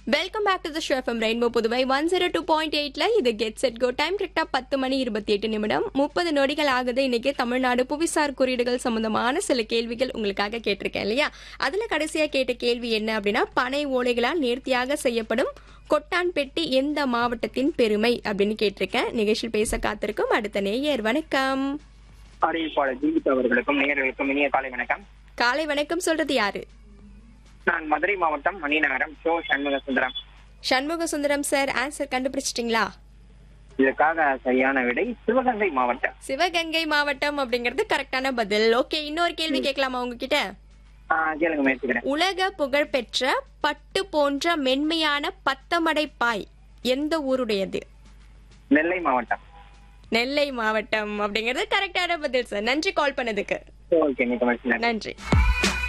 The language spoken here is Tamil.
Welcome back to the show FM rainbow Puduvai one zero two point எயிட்ல இது கெட் செட் கோ டைம் கரெக்டா பத்து மணி இருபத்தி எட்டு நிமிடம் முப்பது நொடிகள் ஆகுது இன்னைக்கு தமிழ்நாடு புவிசார் குறியீடுகள் சம்பந்தமான சில கேள்விகள் உங்களுக்காக கேட்டிருக்கேன் இல்லையா அதுல கடைசியா கேட்ட கேள்வி என்ன அப்படின்னா பனை ஓலைகளால் நேர்த்தியாக செய்யப்படும் கொட்டான் பெட்டி எந்த மாவட்டத்தின் பெருமை அப்படின்னு கேட்டிருக்கேன் நிகழ்ச்சியில் பேச காத்திருக்கும் அடுத்த நேயர் வணக்கம் அறிவிப்பாளர் ஜீவித் அவர்களுக்கும் நேயர்களுக்கும் இனிய காலை வணக்கம் காலை வணக்கம் சொல்றது யாரு நான் மதுரை மாவட்டம் Maninagaram show Shanmuga Sundaram Shanmuga Sundaram sir answer கண்டுபிடிச்சிட்டிங்களா இதற்காக சரியான விடை சிவகங்கை மாவட்டம் சிவகங்கை மாவட்டம் அப்படிங்கிறது கரெக்டான பதில் ஓகே இன்னொரு கேள்வி கேட்கலாமா உங்ககிட்ட ஆஹ் கேளுங்க முயற்சிக்கிறேன் உலக புகழ்பெற்ற பட்டு போன்ற மென்மையான பத்தமடை பாய் எந்த ஊருடையது நெல்லை மாவட்டம் நெல்லை மாவட்டம் அப்படிங்கிறது கரெக்டான பதில் சார் நன்றி கால் பண்ணதுக்கு ஓகே மிக மகிழ்ச்சி நன்றி. நன்றி